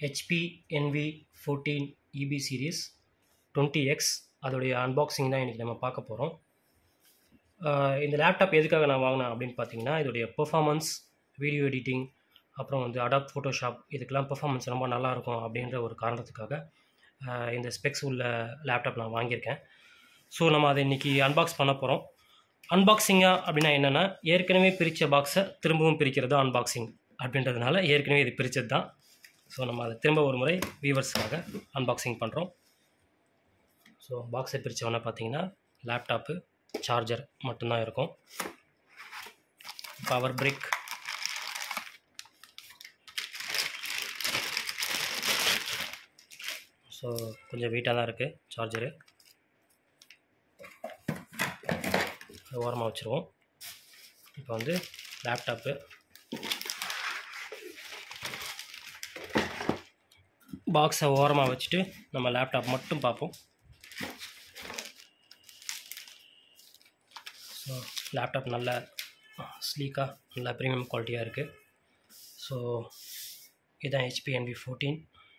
HP Envy fourteen EB series twenty X அதோடைய unboxing தான் இன்றைக்கி நம்ம பார்க்க போகிறோம் இந்த லேப்டாப் எதுக்காக நான் வாங்கினேன் அப்படின்னு பார்த்தீங்கன்னா இதோடைய பெர்ஃபார்மன்ஸ் வீடியோ எடிட்டிங் அப்புறம் வந்து அடாப்ட் ஃபோட்டோஷாப் இதுக்கெல்லாம் பெர்ஃபார்மன்ஸ் ரொம்ப நல்லாயிருக்கும் அப்படின்ற ஒரு காரணத்துக்காக ஆஹ் இந்த ஸ்பெக்ஸ் உள்ள லேப்டாப் நான் வாங்கியிருக்கேன் ஸோ நம்ம அதை இன்றைக்கி அன்பாக்ஸ் பண்ண போகிறோம் அன்பாக்சிங்காக அப்படின்னா என்னென்னா ஏற்கனவே பிரித்த பாக்ஸை திரும்பவும் பிரிக்கிறது தான் அன்பாக்சிங் அப்படின்றதுனால ஏற்கனவே இது பிரித்தது தான் ஸோ நம்ம அதை திரும்ப ஒரு முறை வியூவர்ஸ்க்காக அன்பாக்சிங் பண்ணுறோம் ஸோ பாக்ஸை பிரித்தவொன்னே பார்த்தீங்கன்னா லேப்டாப்பு சார்ஜர் மட்டும்தான் இருக்கும் பவர் பிரிக் ஸோ கொஞ்சம் வெயிட்டாக தான் இருக்குது சார்ஜரு ஓரமாக வச்சுருவோம் இப்போ வந்து லேப்டாப்பு பாக்ஸை ஓரமாக வச்சுட்டு நம்ம லேப்டாப் மட்டும் பார்ப்போம் ஸோ லேப்டாப் நல்ல ஸ்லீக்காக நல்ல ப்ரீமியம் குவாலிட்டியாக இருக்குது ஸோ இதுதான் ஹெச்பி என்வி ஃபோர்டீன்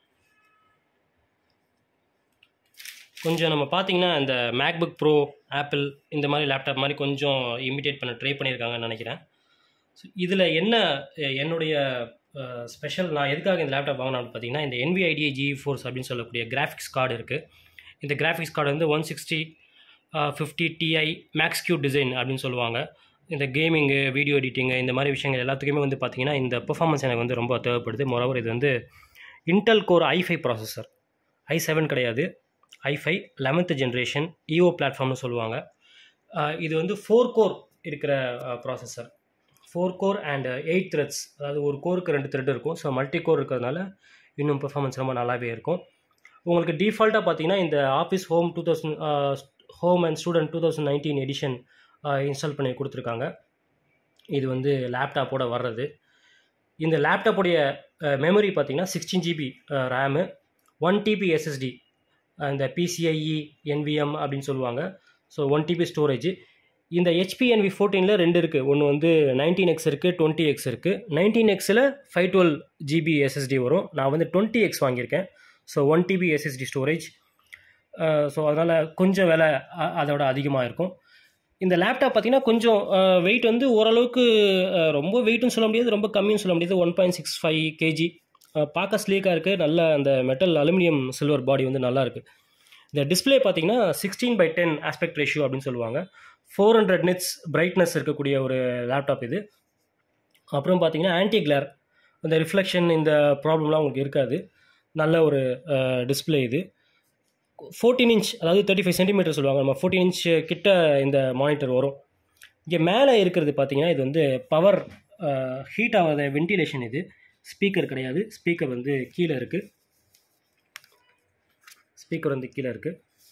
கொஞ்சம் நம்ம பார்த்தீங்கன்னா இந்த மேக்புக் ப்ரோ ஆப்பிள் இந்த மாதிரி லேப்டாப் மாதிரி கொஞ்சம் இமிட்டேட் பண்ண ட்ரை பண்ணியிருக்காங்கன்னு நினைக்கிறேன் ஸோ இதில் என்ன அஹ், என்னுடைய ஸ்பெஷல் நான் எதுக்காக இந்த லேப்டாப் வாங்கினேன் பார்த்தீங்கன்னா இந்த NVIDIA ஜி ஃபோர்ஸ் அப்படின்னு சொல்லக்கூடிய கிராஃபிக்ஸ் கார்டு இருக்குது இந்த கிராஃபிக்ஸ் கார்டு வந்து one sixty fifty Ti Max Q design அப்படின்னு சொல்லுவாங்க இந்த கேமிங்கு வீடியோ எடிட்டிங்கு இந்த மாதிரி விஷயங்கள் எல்லாத்துக்குமே வந்து பார்த்திங்கன்னா இந்த பெர்ஃபார்மன்ஸ் எனக்கு வந்து ரொம்ப தேவைப்படுது மொரவர் இது வந்து Intel core I five processor I seven கிடையாது I five eleventh generation Evo பிளாட்ஃபார்ம்னு சொல்லுவாங்க அஹ் இது வந்து ஃபோர் கோர் இருக்கிற processor four core and eight threads அதாவது ஒரு கோருக்கு ரெண்டு த்ரெட் இருக்கும் ஸோ மல்டி கோர் இருக்கிறதுனால இன்னும் பெர்ஃபார்மன்ஸ் ரொம்ப நல்லாவே இருக்கும் உங்களுக்கு டிஃபால்ட்டாக பார்த்தீங்கன்னா இந்த office home two thousand home and student two thousand nineteen edition install பண்ணி கொடுத்துருக்காங்க இது வந்து லேப்டாப்போட வர்றது இந்த லேப்டாப்புடைய மெமரி பார்த்தீங்கன்னா sixteen GB RAM one TB SSD இந்த பிசிஐஇ என்விஎம் அப்படின்னு சொல்லுவாங்க ஸோ ஒன் டிபி ஸ்டோரேஜ் இந்த ஹெச்பிஎன்வி ஃபோர்டீனில் ரெண்டு இருக்குது ஒன்று வந்து நைன்டீன் எக்ஸ் இருக்குது டுவெண்ட்டி எக்ஸ் இருக்குது நைன்டீன் எக்ஸில் ஃபைவ் டுவெல் ஜிபி எஸ்எஸ்டி வரும் நான் வந்து டுவெண்ட்டி எக்ஸ் வாங்கியிருக்கேன் so one TB SSD storage so அதனால் கொஞ்சம் விலை அ- அதோட அதிகமாக இருக்கும் இந்த லேப்டாப் பார்த்தீங்கன்னா கொஞ்சம் வெயிட் வந்து ஓரளவுக்கு அஹ், ரொம்ப வெயிட்னு சொல்ல முடியாது ரொம்ப கம்மியும் சொல்ல முடியாது one point six five KG பார்க்க ஸ்லீக்காக இருக்குது நல்ல அந்த மெட்டல் அலுமினியம் சில்வர் பாடி வந்து நல்லா இருக்குது இந்த டிஸ்ப்ளே பார்த்தீங்கன்னா sixteen by ten aspect ratio அப்படின்னு சொல்லுவாங்க ஃபோர் ஹண்ட்ரட் நிட்ஸ் பிரைட்னஸ் இருக்கக்கூடிய ஒரு லேப்டாப் இது அப்புறம் பார்த்தீங்கன்னா ஆன்டி கிளர் இந்த ரிஃப்ளெக்ஷன் இந்த ப்ராப்ளம்லாம் உங்களுக்கு இருக்காது நல்ல ஒரு டிஸ்ப்ளே இது ஃபோர்டீன் இன்ச் அதாவது தேர்ட்டி ஃபைவ் சென்டிமீட்டர் சொல்லுவாங்க நம்ம ஃபோர்டீன் இன்ச் கிட்ட இந்த மானிட்டர் வரும் இங்கே மேலே இருக்கிறது பார்த்தீங்கன்னா இது வந்து பவர் ஹீட் ஆகாத வென்டிலேஷன் இது ஸ்பீக்கர் கிடையாது ஸ்பீக்கர் வந்து கீழே இருக்குது ஸ்பீக்கர் வந்து கீழே இருக்குது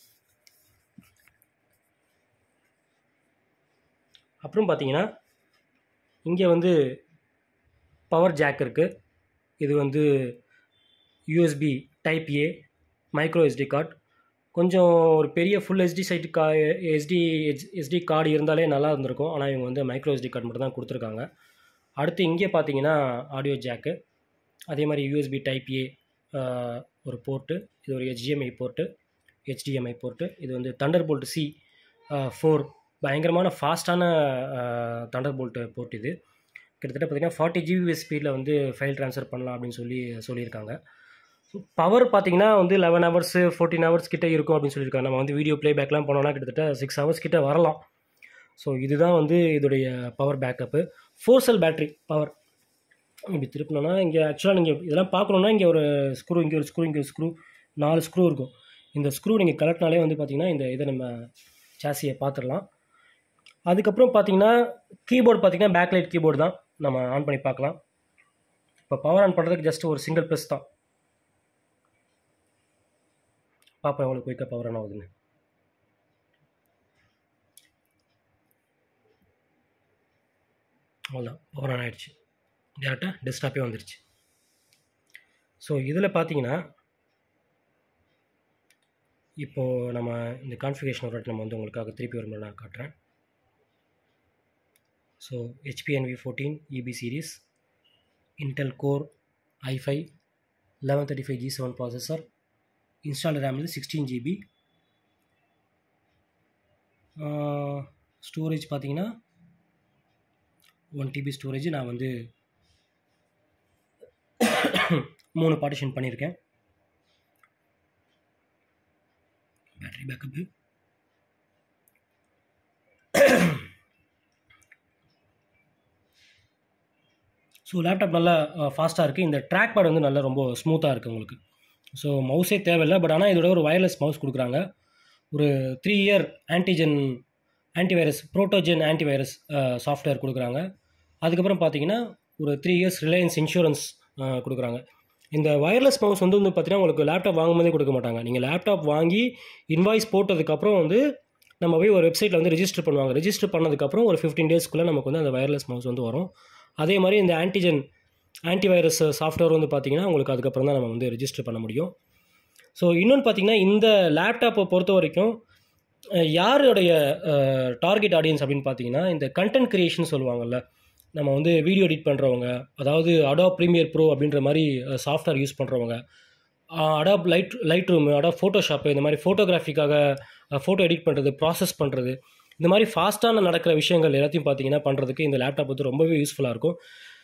அப்புறம் பார்த்தீங்கன்னா இங்கே வந்து பவர் ஜாக் இருக்குது இது வந்து USB type A micro SD card கொஞ்சம் ஒரு பெரிய ஃபுல் எஸ்டி சைட்டு கா எஸ்டி எஸ்டி கார்டு இருந்தாலே நல்லா இருந்திருக்கும் ஆனால் இவங்க வந்து மைக்ரோ எஸ்டி கார்டு மட்டும் தான் கொடுத்துருக்காங்க அடுத்து இங்கே பார்த்தீங்கன்னா ஆடியோ ஜாக்கு அதே மாதிரி யூஎஸ்பி டைப் ஏ ஒரு போர்ட்டு இது ஒரு HDMI போர்ட்டு HDMI போர்ட்டு இது வந்து தண்டர் போல்ட் சி ஃபோர் பயங்கரமான ஃபாஸ்ட்டான தண்டர் போல்ட் போர்ட் இது கிட்டத்தட்ட பார்த்தீங்கன்னா ஃபார்ட்டி ஜிபிஎஸ் ஸ்பீடில் வந்து ஃபைல் ட்ரான்ஸ்ஃபர் பண்ணலாம் அப்படின்னு சொல்லி சொல்லியிருக்காங்க ஸோ பவர் பார்த்தீங்கன்னா வந்து லெவன் ஹவர்ஸ் ஃபோர்டீன் ஹவர்ஸ் கிட்ட இருக்கும் அப்படின்னு சொல்லியிருக்காங்க நம்ம வந்து வீடியோ ப்ளேபேக்லாம் பண்ணோம்னா கிட்டத்தட்ட சிக்ஸ் ஹவர்ஸ் கிட்ட வரலாம் ஸோ இதுதான் வந்து இதோடைய power backup four cell battery power இப்படி திருப்பினோன்னா இங்கே ஆக்சுவலாக நீங்கள் இதெல்லாம் பார்க்கணுன்னா இங்கே ஒரு ஸ்க்ரூ இங்கே ஒரு ஸ்க்ரூ இங்கே ஒரு ஸ்க்ரூ நாலு ஸ்க்ரூ இருக்கும் இந்த ஸ்க்ரூ நீங்கள் கலட்டினாலே வந்து பார்த்தீங்கன்னா இந்த இதை நம்ம சாசியை பார்த்துடலாம் அதுக்கப்புறம் பார்த்தீங்கன்னா கீபோர்டு பார்த்தீங்கன்னா பேக்லைட் கீபோர்டு தான் நம்ம ஆன் பண்ணி பார்க்கலாம் இப்போ பவர் ஆன் பண்ணுறதுக்கு ஜஸ்ட் ஒரு சிங்கிள் ப்ரெஸ் தான் பார்ப்போம் எவ்வளோ குயிக்காக பவர் ஆன் ஆகுதுன்னு அவ்வளோதான் பவர் ஆன் ஆகிடுச்சு டேரெக்டாக டெஸ்க்டாப்பே வந்துடுச்சு ஸோ இதில் பார்த்தீங்கன்னா இப்போது நம்ம இந்த கான்ஃபிகரேஷன் ஒரு வாட்டி நம்ம வந்து உங்களுக்காக திருப்பி ஒரு முறை நான் காட்டுறேன் so HP Envy fourteen EB series Intel core I five eleven thirty five G seven processor install RAM வந்து சிக்ஸ்டீன் ஜிபி ஸ்டோரேஜ் பார்த்தீங்கன்னா ஒன் டிபி ஸ்டோரேஜ் நான் வந்து மூணு பார்ட்டிஷன் பண்ணியிருக்கேன் பேட்டரி பேக்கப்பு ஸோ லேப்டாப் நல்லா ஃபாஸ்ட்டாக இருக்குது இந்த ட்ராக் பேட் வந்து நல்லா ரொம்ப ஸ்மூத்தாக இருக்குது உங்களுக்கு ஸோ மவுஸே தேவையில்லை பட் ஆனால் இதோட ஒரு வயர்லெஸ் மவுஸ் கொடுக்குறாங்க ஒரு three year antigen antivirus Protegent antivirus software கொடுக்குறாங்க அதுக்கப்புறம் பார்த்தீங்கன்னா ஒரு த்ரீ இயர்ஸ் ரிலையன்ஸ் இன்சூரன்ஸ் கொடுக்குறாங்க இந்த வயர்லெஸ் மவுஸ் வந்து வந்து பார்த்தீங்கன்னா உங்களுக்கு லேப்டாப் வாங்கும்போதே கொடுக்க மாட்டாங்க நீங்கள் லேப்டாப் வாங்கி இன்வாய்ஸ் போட்டதுக்கப்புறம் வந்து நம்ம போய் ஒரு வெப்சைட்டில் வந்து ரெஜிஸ்டர் பண்ணுவாங்க ரெஜிஸ்டர் பண்ணதுக்கப்புறம் ஒரு ஃபிஃப்டீன் டேஸ்க்குள்ளே நமக்கு வந்து அந்த வயர்லெஸ் மவுஸ் வந்து வரும் அதே மாதிரி இந்த ஆன்டிஜென் ஆன்டிவைரஸ் சாஃப்ட்வேர் வந்து பார்த்திங்கன்னா உங்களுக்கு அதுக்கப்புறம் தான் நம்ம வந்து ரெஜிஸ்டர் பண்ண முடியும் ஸோ இன்னொன்று பார்த்தீங்கன்னா இந்த லேப்டாப்பை பொறுத்த வரைக்கும் அஹ், யாருடைய டார்கெட் ஆடியன்ஸ் அப்படின்னு பார்த்தீங்கன்னா இந்த கண்டென்ட் கிரியேஷன் சொல்லுவாங்கல்ல நம்ம வந்து வீடியோ எடிட் பண்ணுறவங்க அதாவது அடாப் ப்ரீமியர் ப்ரோ அப்படின்ற மாதிரி சாஃப்ட்வேர் யூஸ் பண்ணுறவங்க Adobe light Lightroom Adobe Photoshop இந்த மாதிரி ஃபோட்டோகிராஃபிக்காக ஃபோட்டோ எடிட் பண்ணுறது ப்ராசஸ் பண்ணுறது இந்த மாதிரி ஃபாஸ்ட்டான நடக்கிற விஷயங்கள் எல்லாத்தையும் பார்த்தீங்கன்னா பண்ணுறதுக்கு இந்த லேப்டாப் வந்து ரொம்பவே யூஸ்ஃபுல்லாக இருக்கும்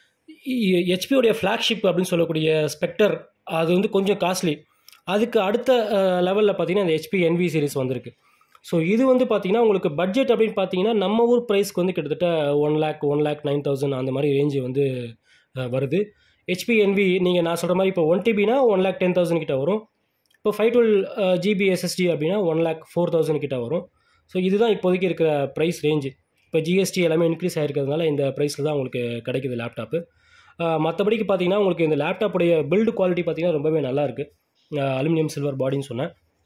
ஹெச்பியோடைய ஃப்ளாக்ஷிப் அப்படின்னு சொல்லக்கூடிய ஸ்பெக்டர் அது வந்து கொஞ்சம் காஸ்ட்லி அதுக்கு அடுத்த லெவலில் பார்த்தீங்கன்னா இந்த ஹெச்பி என்வி சீரிஸ் வந்திருக்கு ஸோ இது வந்து பார்த்தீங்கன்னா உங்களுக்கு பட்ஜெட் அப்படின்னு பார்த்தீங்கன்னா நம்ம ஊர் ப்ரைஸ்க்கு வந்து கிட்டத்தட்ட one lakh one lakh nine thousand அந்த மாதிரி ரேஞ்சு வந்து அஹ், வருது ஹெச்பி என்வி நீங்கள் நான் சொல்கிற மாதிரி இப்போ ஒன் டிபினா ஒன் லேக் டென் தௌசண்ட் கிட்ட வரும் இப்போ ஃபைவ் டுவெல் ஜிபி எஸ்எஸ்டி அப்படின்னா ஒன் லேக் ஃபோர் தௌசண்ட் கிட்ட வரும் ஸோ இதுதான் இப்போதைக்கு இருக்கிற ப்ரைஸ் ரேஞ்சு இப்போ ஜிஎஸ்டி எல்லாமே இன்க்ரீஸ் ஆகிருக்கிறதுனால இந்த ப்ரைஸில் தான் உங்களுக்கு கிடைக்குது லேப்டாப்பு மற்றபடிக்கு பார்த்தீங்கன்னா உங்களுக்கு இந்த லேப்டாப்புடைய பில்டு குவாலிட்டி பார்த்தீங்கன்னா ரொம்பவே நல்லா இருக்குது அலுமினியம் சில்வர் பாடின்னு சொன்னேன்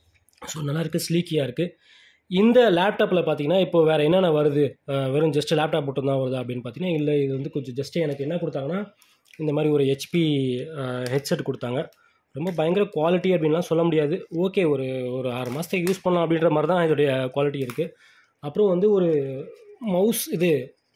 ஸோ நல்லா இருக்குது ஸ்லீக்கியாக இருக்குது இந்த லேப்டாப்பில் பார்த்தீங்கன்னா இப்போ வேறு என்னென்ன வருது அஹ் வெறும் ஜஸ்ட் லேப்டாப் மட்டும் தான் வருதா அப்படின்னு பார்த்தீங்கன்னா இல்லை இது வந்து கொஞ்சம் ஜஸ்ட்டு எனக்கு என்ன கொடுத்தாங்கன்னா இந்த மாதிரி ஒரு ஹெச்பி ஹெட்செட் கொடுத்தாங்க ரொம்ப பயங்கர குவாலிட்டி அப்படின்லாம் சொல்ல முடியாது ஓகே ஒரு ஒரு ஆறு மாதத்துக்கு யூஸ் பண்ணலாம் அப்படின்ற மாதிரி தான் இதோடைய குவாலிட்டி இருக்குது அப்புறம் வந்து ஒரு மவுஸ் இது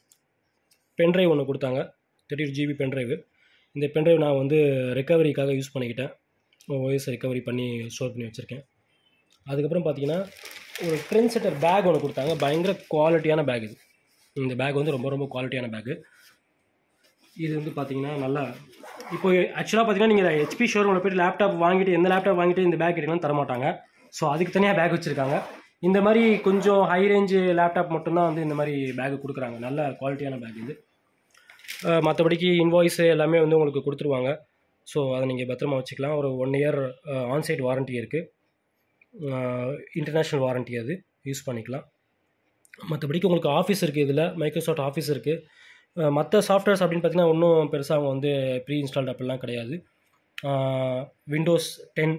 பென்ட்ரைவ் ஒன்று கொடுத்தாங்க தேர்ட்டி டூ ஜிபி பென்ட்ரைவு இந்த பென்ட்ரைவ் நான் வந்து ரெக்கவரிக்காக யூஸ் பண்ணிக்கிட்டேன் ஓஎஸ் ரெக்கவரி பண்ணி ஸ்டோர் பண்ணி வச்சுருக்கேன் அதுக்கப்புறம் பார்த்தீங்கன்னா ஒரு ட்ரெண்ட் செட்டர் பேக் ஒன்று கொடுத்தாங்க பயங்கர குவாலிட்டியான பேக் இது இந்த பேக் வந்து ரொம்ப ரொம்ப குவாலிட்டியான பேக்கு இது வந்து பார்த்தீங்கன்னா நல்லா இப்போ ஆக்சுவலாக பார்த்தீங்கன்னா நீங்கள் ஹெச்பி ஷோரூமில் போய்ட்டு லேப்டாப் வாங்கிட்டு எந்த லேப்டாப் வாங்கிட்டு இந்த பேக் எடுக்கலாம் தரமாட்டாங்க ஸோ அதுக்கு தனியாக பேக் வச்சுருக்காங்க இந்த மாதிரி கொஞ்சம் ஹை ரேஞ்சு லேப்டாப் மட்டும்தான் வந்து இந்த மாதிரி பேக் கொடுக்குறாங்க நல்ல குவாலிட்டியான பேக் இது அஹ் மற்றபடிக்கு இன்வாய்ஸு எல்லாமே வந்து உங்களுக்கு கொடுத்துருவாங்க ஸோ அதை நீங்கள் பத்திரமா வச்சுக்கலாம் ஒரு ஒன் இயர் ஆன்சைட் வாரண்ட்டி இருக்குது இன்டர்நேஷ்னல் வாரண்ட்டி அது யூஸ் பண்ணிக்கலாம் மற்றபடிக்கு உங்களுக்கு ஆஃபீஸ் இருக்குது இதில் மைக்ரோசாஃப்ட் ஆஃபீஸ் இருக்குது மற்ற சாஃப்ட்வேர்ஸ் அப்படின்னு பார்த்தீங்கன்னா ஒன்றும் பெருசாக அவங்க வந்து ப்ரீ இன்ஸ்டால்ட் அப்படிலாம் கிடையாது விண்டோஸ் டென்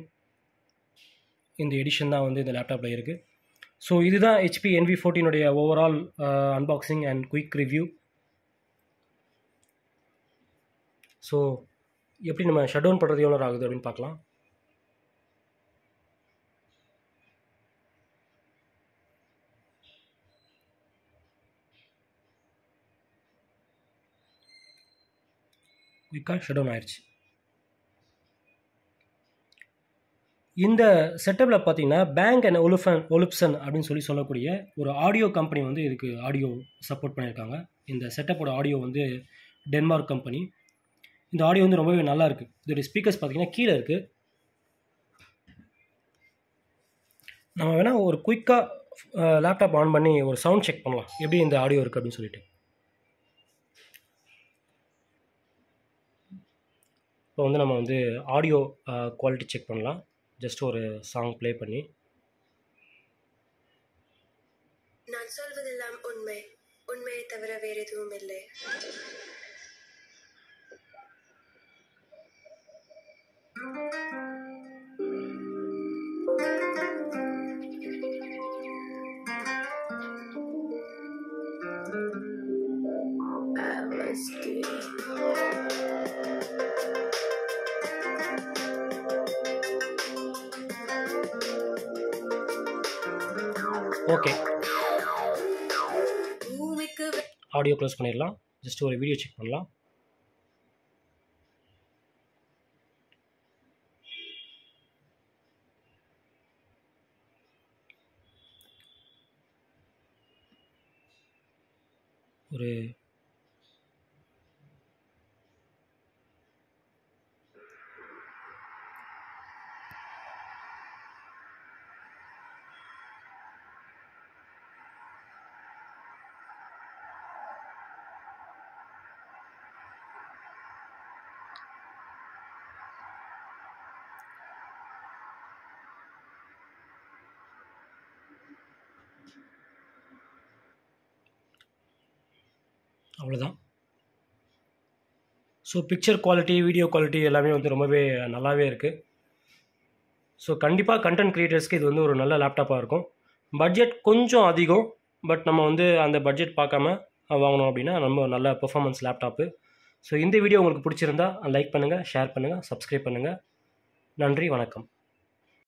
இந்த எடிஷன் தான் வந்து இந்த லேப்டாப்பில் இருக்குது ஸோ இதுதான் ஹெச்பி என்வி ஃபோர்டீனுடைய overall unboxing and quick review so எப்படி நம்ம ஷட் டவுன் பண்ணுறது எவ்வளோ நேரம் ஆகுது அப்படின்னு பார்க்கலாம் குயிக்காக ஷட் டவுன் ஆயிடுச்சு இந்த செட்டப்பில் பார்த்தீங்கன்னா பேங்க் அண்ட் ஒலுஃபன் ஒலுப்சன் அப்படின்னு சொல்லி சொல்லக்கூடிய ஒரு ஆடியோ கம்பெனி வந்து இதுக்கு ஆடியோ சப்போர்ட் பண்ணியிருக்காங்க இந்த செட்டப்போட ஆடியோ வந்து டென்மார்க் கம்பெனி இந்த ஆடியோ வந்து ரொம்பவே நல்லா இருக்குது இதோடைய ஸ்பீக்கர்ஸ் பார்த்தீங்கன்னா கீழே இருக்குது நம்ம வேணால் ஒரு குயிக்காக லேப்டாப் ஆன் பண்ணி ஒரு சவுண்ட் செக் பண்ணலாம் எப்படி இந்த ஆடியோ இருக்குது அப்படின்னு சொல்லிட்டு இப்போ வந்து நம்ம வந்து ஆடியோ குவாலிட்டி செக் பண்ணலாம் ஜஸ்ட் ஒரு சாங் ப்ளே பண்ணி நான் சொல்வதெல்லாம் உண்மை உண்மையை தவிர வேறு எதுவும் இல்லை ஓகே பூமிக்கு ஆடியோ க்ளோஸ் பண்ணிடலாம் ஜஸ்ட் ஒரு வீடியோ செக் பண்ணலாம் ஒரு அவ்வளோதான் so picture quality video quality எல்லாமே வந்து ரொம்பவே நல்லாவே இருக்குது ஸோ கண்டிப்பாக கண்டென்ட் க்ரியேட்டர்ஸ்க்கு இது வந்து ஒரு நல்ல லேப்டாப்பாக இருக்கும் பட்ஜெட் கொஞ்சம் அதிகம் பட் நம்ம வந்து அந்த பட்ஜெட் பார்க்காம வாங்கினோம் அப்படின்னா ரொம்ப நல்ல பெர்ஃபார்மன்ஸ் லேப்டாப்பு ஸோ இந்த வீடியோ உங்களுக்கு பிடிச்சிருந்தா லைக் பண்ணுங்கள் ஷேர் பண்ணுங்கள் சப்ஸ்கிரைப் பண்ணுங்கள் நன்றி வணக்கம்